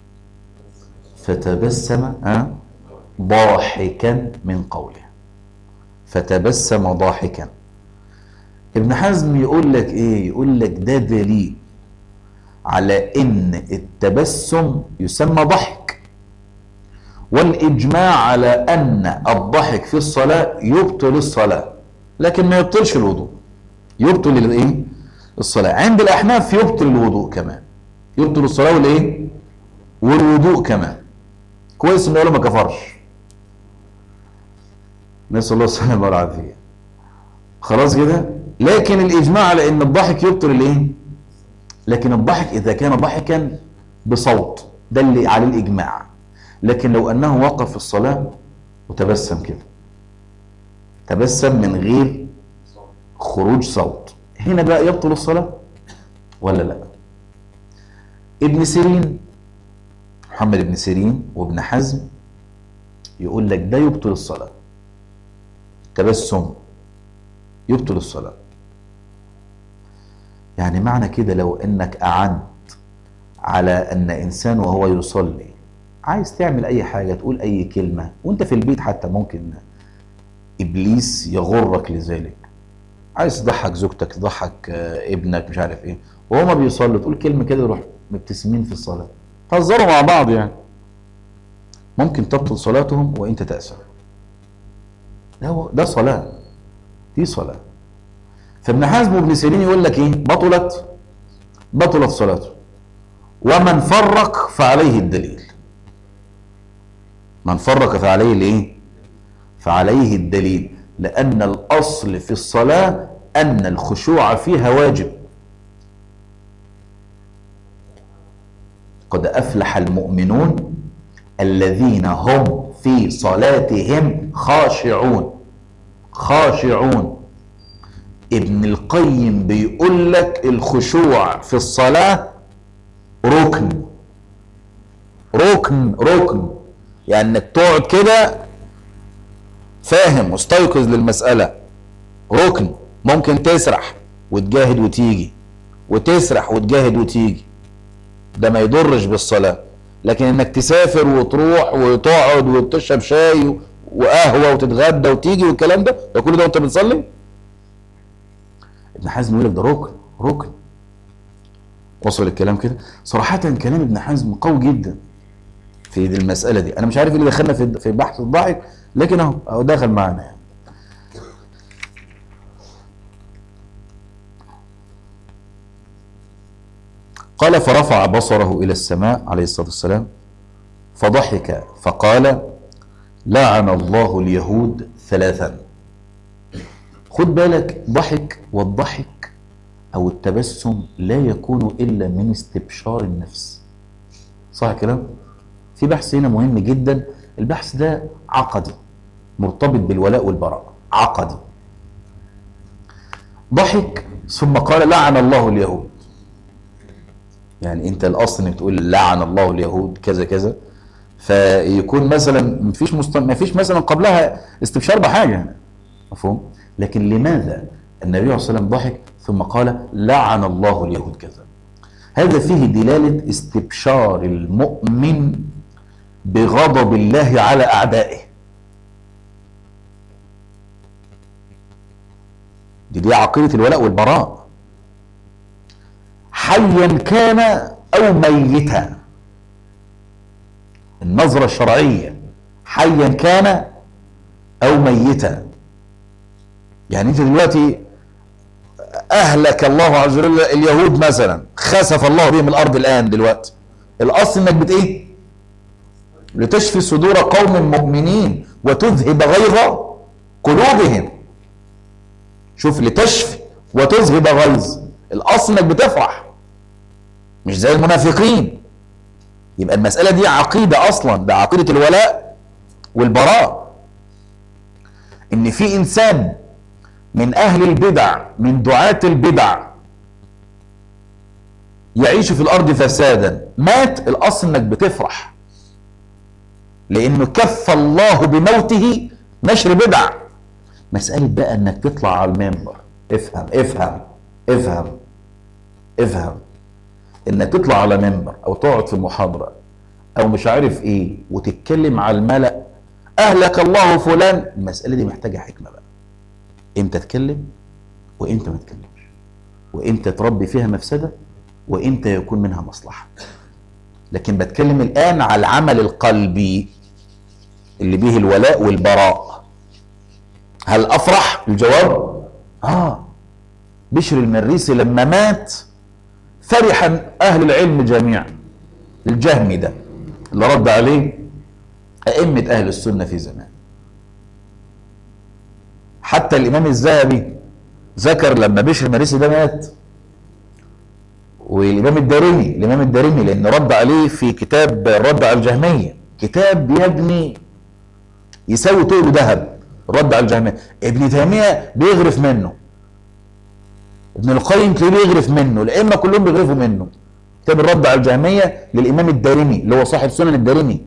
Speaker 2: فتبسم ها ضاحكا من قوله فتبسم ضاحكا ابن حزم يقول لك ايه يقول لك ده دليل على ان التبسم يسمى ضحك والاجماع على ان الضحك في الصلاه يبطل الصلاه لكن ما يبطلش الوضوء يبطل الايه الصلاه عند الاحناف يبطل الوضوء كمان يبطل الصلاه والايه والوضوء كمان كويس انه ما كفرش نسال الله السلامه والعافيه خلاص كده لكن الاجماع على ان الضحك يبطل الايه لكن الضحك اذا كان ضحكا بصوت ده اللي عليه الاجماع لكن لو انه وقف في الصلاه وتبسم كده تبسم من غير خروج صوت هنا بقى يبطل الصلاه ولا لا ابن سيرين محمد بن سيرين وابن حزم يقول لك ده يبطل الصلاه تبسم يبطل الصلاة يعني معنى كده لو انك اعنت على ان انسان وهو يصلي عايز تعمل اي حاجة تقول اي كلمة وانت في البيت حتى ممكن ابليس يغرك لذلك عايز تضحك زوجتك تضحك آه، ابنك مش عارف ايه وهو ما بيصلي تقول كلمه كده يروح مبتسمين في الصلاه تهزروا مع بعض يعني ممكن تبطل صلاتهم وانت تأسف ده هو- ده صلاه دي صلاه فابن حزم وابن سيرين يقول لك ايه بطلت بطلت صلاته ومن فرق فعليه الدليل من فرق فعليه الايه فعليه الدليل لان الاصل في الصلاه ان الخشوع فيها واجب قد افلح المؤمنون الذين هم في صلاتهم خاشعون خاشعون ابن القيم بيقول لك الخشوع في الصلاة ركن ركن ركن يعني انك تقعد كده فاهم مستيقظ للمسألة ركن ممكن تسرح وتجاهد وتيجي وتسرح وتجاهد وتيجي ده ما يضرش بالصلاة لكن انك تسافر وتروح وتقعد وتشرب شاي وقهوة وتتغدى وتيجي والكلام ده ده كل ده وانت بتصلي ابن حزم يقول لك ده ركن ركن وصل الكلام كده صراحة كلام ابن حزم قوي جدا في دي المسألة دي أنا مش عارف ايه اللي دخلنا في في بحث الضاحك لكن أهو أهو دخل معانا يعني. قال فرفع بصره إلى السماء عليه الصلاة والسلام فضحك فقال لعن الله اليهود ثلاثا خد بالك ضحك والضحك او التبسم لا يكون الا من استبشار النفس صح الكلام في بحث هنا مهم جدا البحث ده عقدي مرتبط بالولاء والبراء عقدي ضحك ثم قال لعن الله اليهود يعني انت الاصل انك تقول لعن الله اليهود كذا كذا فيكون مثلا مفيش مست... مفيش مثلا قبلها استبشار بحاجه مفهوم لكن لماذا النبي عليه الصلاه والسلام ضحك ثم قال لعن الله اليهود كذا هذا فيه دلاله استبشار المؤمن بغضب الله على اعدائه دي دي عقيده الولاء والبراء حيا كان او ميتا النظرة الشرعية حيا كان أو ميتا يعني أنت دلوقتي أهلك الله عز وجل اليهود مثلا خسف الله بهم الأرض الآن دلوقتي الأصل إنك بت إيه؟ لتشفي صدور قوم مؤمنين وتذهب غيظ قلوبهم شوف لتشفي وتذهب غيظ الأصل إنك بتفرح مش زي المنافقين يبقى المسألة دي عقيدة أصلا ده عقيدة الولاء والبراء إن في إنسان من أهل البدع من دعاة البدع يعيش في الأرض فسادا مات الأصل إنك بتفرح لأنه كف الله بموته نشر بدع مسألة بقى إنك تطلع على المنبر افهم افهم افهم افهم انك تطلع على منبر او تقعد في محاضرة او مش عارف ايه وتتكلم على الملأ اهلك الله فلان المسألة دي محتاجة حكمة بقى امتى تتكلم وامتى ما تتكلمش وامتى تربي فيها مفسدة وامتى يكون منها مصلحة لكن بتكلم الان على العمل القلبي اللي به الولاء والبراء هل افرح الجواب اه بشر المريسي لما مات فرح أهل العلم جميعا الجهمي ده اللي رد عليه أئمة أهل السنة في زمان حتى الإمام الذهبي ذكر لما بشر المريسي ده مات والإمام الدارمي الإمام الدارمي لأن رد عليه في كتاب الرد على الجهمية كتاب يبني يساوي طول ذهب الرد على الجهمية ابن تيمية بيغرف منه ابن القيم تلاقيه بيغرف منه الائمه كلهم بيغرفوا منه كتاب الرد على الجهميه للامام الدارمي اللي هو صاحب سنن الدارمي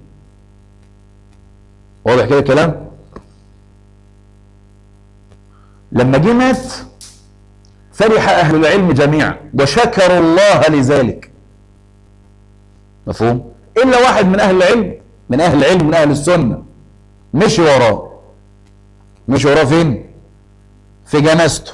Speaker 2: واضح كده الكلام لما جه مات فرح اهل العلم جميعا وشكروا الله لذلك مفهوم الا واحد من اهل العلم من اهل العلم من اهل السنه مشي وراه مشي وراه فين في جنازته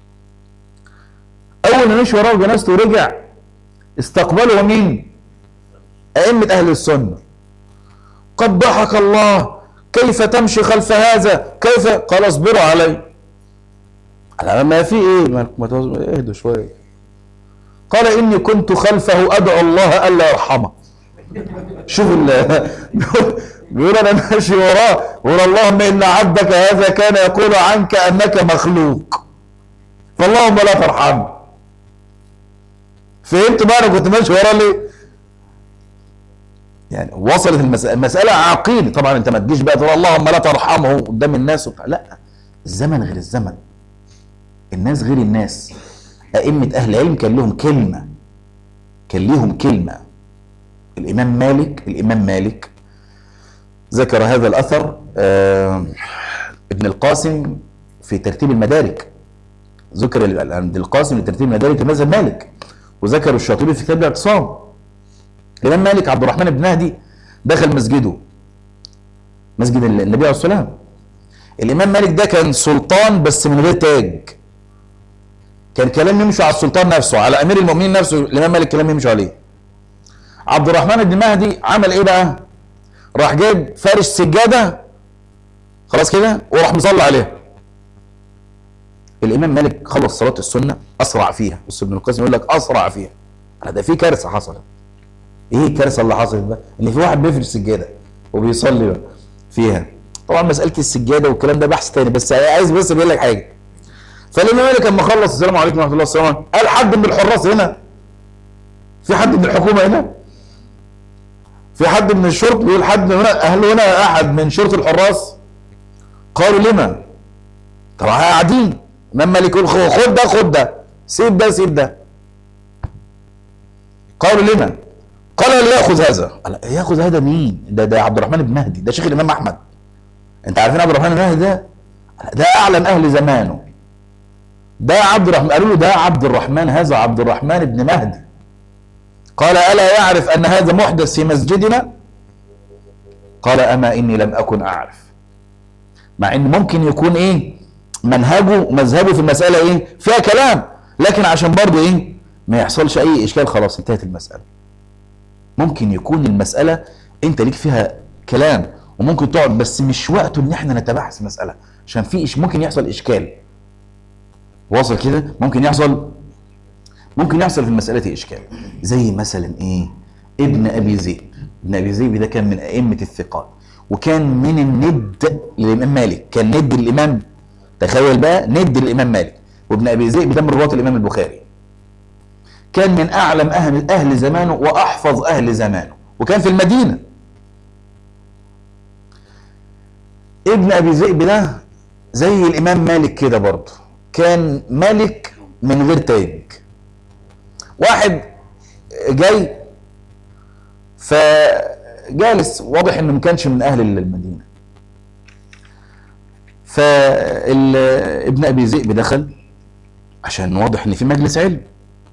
Speaker 2: اول ما مشي وراه في جنازته ورجع استقبله مين ائمه اهل السنه قد ضحك الله كيف تمشي خلف هذا كيف قال اصبروا علي قال ما في ايه ما ما توز- اهدوا شويه قال اني كنت خلفه ادعو الله الا يرحمه شوف ال بيقول- بيقول انا ماشي وراه بيقول اللهم ان عبدك هذا كان يقول عنك انك مخلوق فاللهم لا ترحمه فهمت بقى انا كنت ماشي وراه ليه؟ يعني وصلت المسألة المسألة عقيدة طبعا انت ما تجيش بقى تقول اللهم لا ترحمه قدام الناس وبتاع لا الزمن غير الزمن الناس غير الناس أئمة أهل العلم كان لهم كلمة كان ليهم كلمة الإمام مالك الإمام مالك ذكر هذا الأثر آه ابن القاسم في ترتيب المدارك ذكر ال- عند القاسم لترتيب المدارك المذهب مالك وذكر الشاطبي في كتاب الاعتصام الإمام مالك عبد الرحمن بن مهدي دخل مسجده مسجد ال- النبي عليه الصلاة والسلام الإمام مالك ده كان سلطان بس من غير تاج كان كلام يمشي على السلطان نفسه على أمير المؤمنين نفسه الإمام مالك كلام يمشي عليه عبد الرحمن بن مهدي عمل إيه بقى؟ راح جايب فارش سجادة خلاص كده وراح مصلي عليها الإمام مالك خلص صلاة السنة أسرع فيها بص ابن القاسم يقول لك أسرع فيها أنا ده في كارثة حصلت ايه الكارثه اللي حصلت بقى؟ ان في واحد بيفرش سجاده وبيصلي بقى فيها طبعا مساله السجاده والكلام ده بحث تاني بس عايز بس بيقول لك حاجه فالامام مالك لما خلص السلام عليكم ورحمه الله السلام عليكم قال حد من الحراس هنا في حد من الحكومه هنا في حد من الشرطه بيقول حد هنا هل هنا احد من شرطه الحراس قالوا لما طبعا قاعدين الامام مالك يقول خد ده خد ده سيب ده سيب ده قالوا لما قال لا ياخذ هذا قال ياخذ هذا مين ده ده عبد الرحمن بن مهدي ده شيخ الامام احمد انت عارفين عبد الرحمن بن مهدي ده ده اعلم اهل زمانه ده عبد الرحمن قالوا له ده عبد الرحمن هذا عبد الرحمن بن مهدي قال الا يعرف ان هذا محدث في مسجدنا قال اما اني لم اكن اعرف مع ان ممكن يكون ايه منهجه مذهبه في المساله ايه فيها كلام لكن عشان برضه ايه ما يحصلش اي اشكال خلاص انتهت المساله ممكن يكون المسألة أنت ليك فيها كلام وممكن تقعد بس مش وقته إن إحنا نتباحث المسألة عشان في إش ممكن يحصل إشكال واصل كده ممكن يحصل ممكن يحصل في المسألة إشكال زي مثلا إيه ابن أبي ذئب ابن أبي ذئب ده كان من أئمة الثقات وكان من الند للإمام مالك كان ند الإمام تخيل بقى ند الإمام مالك وابن أبي ذئب ده من رواة الإمام البخاري كان من اعلم اهل اهل زمانه واحفظ اهل زمانه وكان في المدينه ابن ابي ذئب ده زي الامام مالك كده برضه كان ملك من غير تاج واحد جاي فجالس واضح انه ما كانش من اهل المدينه فابن ابي ذئب دخل عشان واضح ان في مجلس علم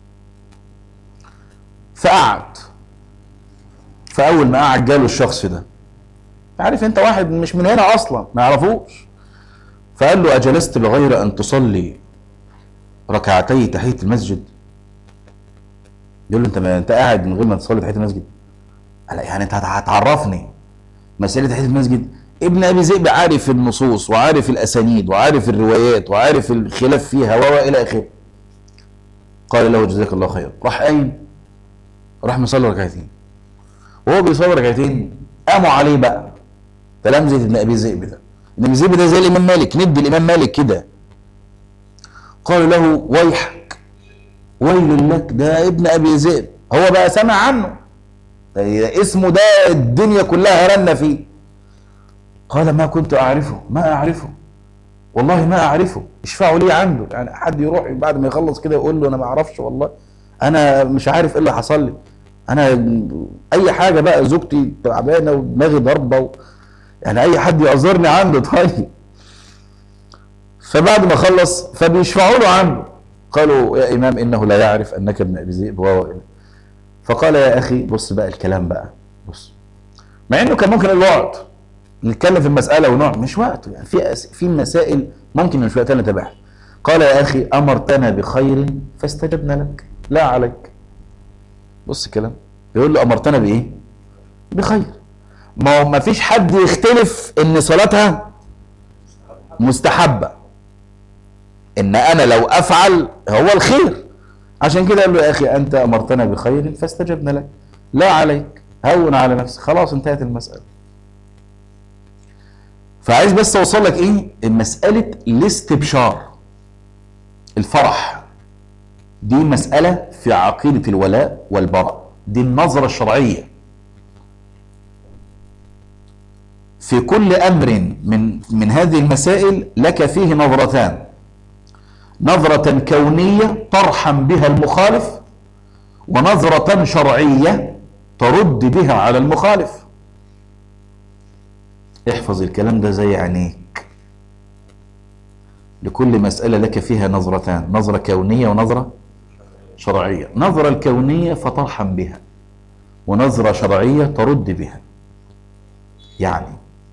Speaker 2: فقعد فاول ما قعد جاله الشخص ده عارف انت واحد مش من هنا اصلا ما يعرفوش فقال له اجلست بغير ان تصلي ركعتي تحيه المسجد يقول له انت ما انت قاعد من غير ما تصلي تحيه المسجد قال يعني انت هتعرفني مساله تحيه المسجد ابن ابي ذئب عارف النصوص وعارف الاسانيد وعارف الروايات وعارف الخلاف فيها والى اخره قال له جزاك الله خير راح قايم راح مصلي ركعتين وهو بيصلي ركعتين قاموا عليه بقى تلامذة ابن ابي ذئب ده ابن ابي ذئب ده زي الامام مالك ند الامام مالك كده قالوا له ويحك ويل لك ده ابن ابي ذئب هو بقى سمع عنه ده اسمه ده الدنيا كلها رنة فيه قال ما كنت اعرفه ما اعرفه والله ما اعرفه اشفعوا لي عنده يعني حد يروح بعد ما يخلص كده يقول له انا ما اعرفش والله انا مش عارف ايه اللي حصل لي انا اي حاجه بقى زوجتي تعبانه ودماغي ضربه و... يعني اي حد يعذرني عنده طيب فبعد ما خلص فبيشفعوا له عنده قالوا يا امام انه لا يعرف انك ابن ابي ذئب و فقال يا اخي بص بقى الكلام بقى بص مع انه كان ممكن يقول له اقعد نتكلم في المساله ونوع مش وقته يعني في أس... في مسائل ممكن مش وقتنا نتابعها قال يا اخي امرتنا بخير فاستجبنا لك لا عليك بص الكلام بيقول له امرتنا بايه بخير ما هو ما فيش حد يختلف ان صلاتها مستحبه ان انا لو افعل هو الخير عشان كده قال له يا اخي انت امرتنا بخير فاستجبنا لك لا عليك هون على نفسك خلاص انتهت المساله فعايز بس اوصل لك ايه مساله الاستبشار الفرح دي مساله في عقيده الولاء والبراء دي النظره الشرعيه في كل امر من من هذه المسائل لك فيه نظرتان نظرة كونية ترحم بها المخالف ونظرة شرعية ترد بها على المخالف احفظ الكلام ده زي عينيك لكل مسألة لك فيها نظرتان نظرة كونية ونظرة شرعية نظرة الكونية فترحم بها ونظرة شرعية ترد بها يعني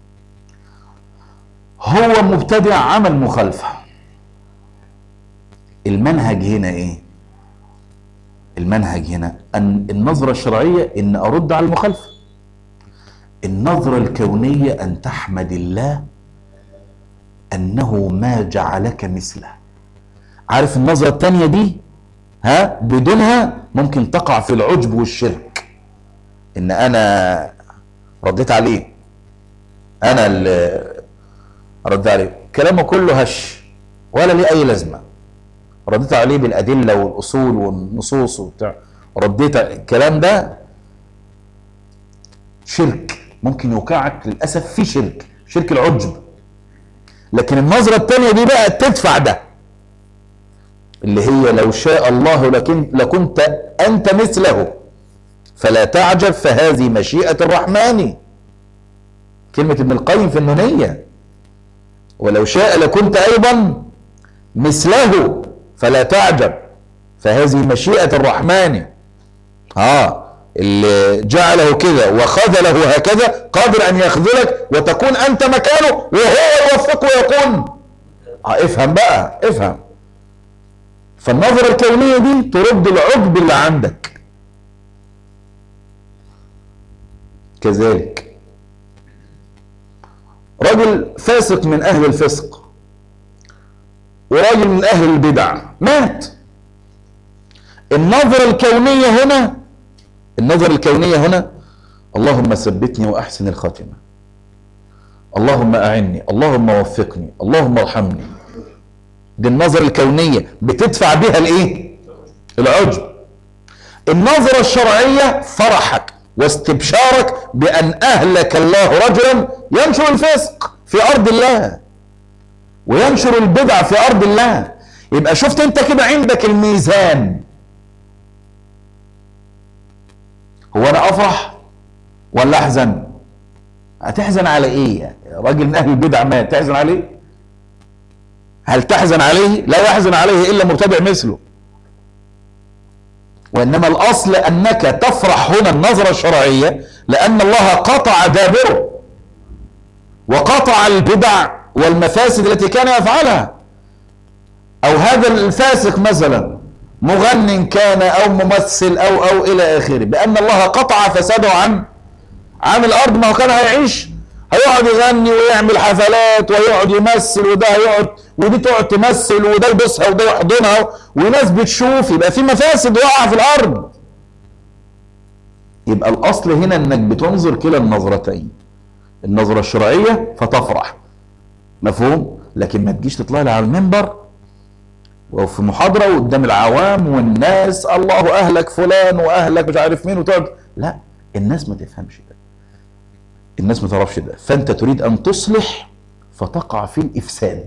Speaker 2: هو مبتدع عمل مخالفة المنهج هنا ايه المنهج هنا ان النظرة الشرعية ان ارد على المخالفة النظرة الكونية ان تحمد الله انه ما جعلك مثله عارف النظرة التانية دي ها بدونها ممكن تقع في العجب والشرك ان انا رديت عليه انا اللي رد عليه كلامه كله هش ولا ليه اي لازمه رديت عليه بالادله والاصول والنصوص وبتاع رديت الكلام ده شرك ممكن يوقعك للاسف في شرك شرك العجب لكن النظره الثانيه دي بقى تدفع ده اللي هي لو شاء الله لكن لكنت انت مثله فلا تعجب فهذه مشيئه الرحمن كلمه ابن القيم في النونيه ولو شاء لكنت ايضا مثله فلا تعجب فهذه مشيئة الرحمن اه اللي جعله كده وخذله هكذا قادر ان يخذلك وتكون انت مكانه وهو يوفقه ويكون آه افهم بقى افهم فالنظرة الكونية دي ترد العجب اللي عندك كذلك رجل فاسق من اهل الفسق وراجل من اهل البدع مات النظرة الكونية هنا النظرة الكونية هنا اللهم ثبتني واحسن الخاتمة اللهم اعني اللهم وفقني اللهم ارحمني دي النظرة الكونية بتدفع بها الايه العجب النظرة الشرعية فرحك واستبشارك بأن أهلك الله رجلا ينشر الفسق في أرض الله وينشر البدع في أرض الله يبقى شفت أنت كده عندك الميزان هو أنا أفرح ولا أحزن هتحزن على إيه يعني راجل من أهل البدع مات تحزن عليه هل تحزن عليه لا يحزن عليه إلا مبتدع مثله وإنما الأصل أنك تفرح هنا النظرة الشرعية لأن الله قطع دابره وقطع البدع والمفاسد التي كان يفعلها أو هذا الفاسق مثلا مغن كان أو ممثل أو أو إلى آخره بأن الله قطع فساده عن عن الأرض ما هو كان هيعيش هيقعد يغني ويعمل حفلات ويقعد يمثل وده هيقعد ودي تقعد تمثل وده يبصها وده يحضنها وناس بتشوف يبقى في مفاسد واقعه في الارض يبقى الاصل هنا انك بتنظر كلا النظرتين النظره الشرعيه فتفرح مفهوم لكن ما تجيش تطلع لي على المنبر وفي محاضره قدام العوام والناس الله اهلك فلان واهلك مش عارف مين وتقعد لا الناس ما تفهمش ده الناس ما تعرفش ده فانت تريد ان تصلح فتقع في الافساد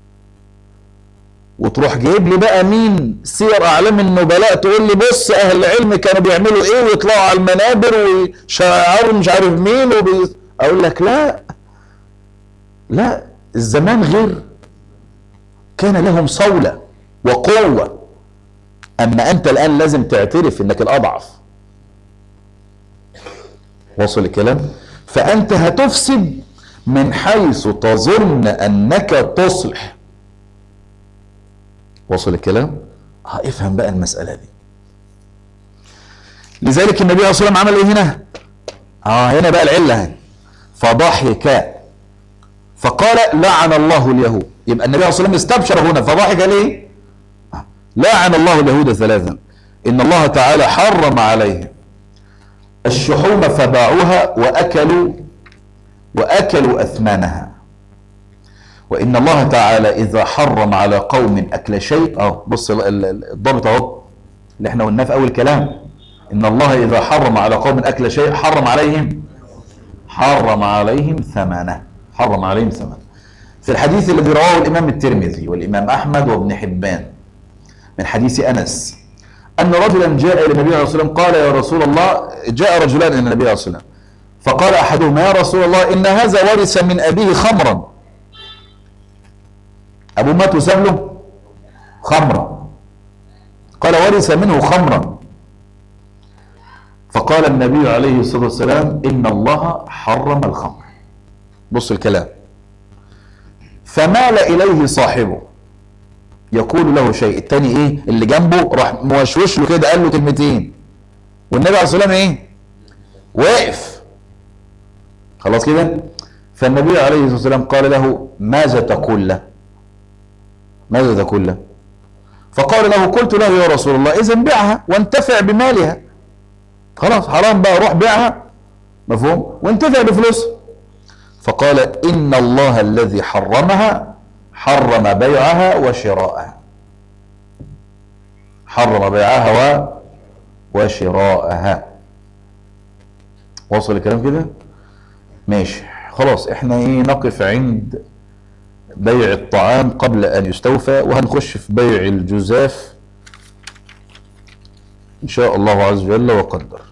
Speaker 2: وتروح جايب لي بقى مين سير اعلام النبلاء تقول لي بص اهل العلم كانوا بيعملوا ايه ويطلعوا على المنابر ويشعروا مش عارف مين وبي... اقول لك لا لا الزمان غير كان لهم صولة وقوة اما انت الان لازم تعترف انك الاضعف واصل الكلام فانت هتفسد من حيث تظن انك تصلح وصل الكلام اه افهم بقى المسألة دي لذلك النبي صلى الله عليه وسلم عمل ايه هنا اه هنا بقى العلة هنا فضحك فقال لعن الله اليهود يبقى النبي صلى الله عليه وسلم استبشر هنا فضحك ليه آه. لعن الله اليهود ثلاثا ان الله تعالى حرم عليهم الشحوم فباعوها واكلوا واكلوا اثمانها وان الله تعالى اذا حرم على قوم اكل شيء اه بص ال- ال- الضابط اهو اللي احنا قلناه في اول كلام ان الله اذا حرم على قوم اكل شيء حرم عليهم حرم عليهم ثمنه حرم عليهم ثمنه في الحديث الذي رواه الامام الترمذي والامام احمد وابن حبان من حديث انس ان رجلا جاء الى النبي صلى الله عليه وسلم قال يا رسول الله جاء رجلان الى النبي صلى الله عليه وسلم فقال احدهما يا رسول الله ان هذا ورث من ابيه خمرا ابوه مات وساب له خمرا قال ورث منه خمرا فقال النبي عليه الصلاه والسلام ان الله حرم الخمر بص الكلام فمال اليه صاحبه يقول له شيء التاني ايه اللي جنبه راح موشوش له كده قال له كلمتين والنبي عليه الصلاه والسلام ايه واقف خلاص كده فالنبي عليه الصلاه والسلام قال له ماذا تقول له ماذا تقول له فقال له قلت له يا رسول الله اذا بيعها وانتفع بمالها خلاص حرام بقى روح بيعها مفهوم وانتفع بفلوسها فقال ان الله الذي حرمها حرم بيعها وشراءها حرم بيعها و وشراءها وصل الكلام كده ماشي خلاص احنا ايه نقف عند بيع الطعام قبل ان يستوفى وهنخش في بيع الجزاف ان شاء الله عز وجل وقدر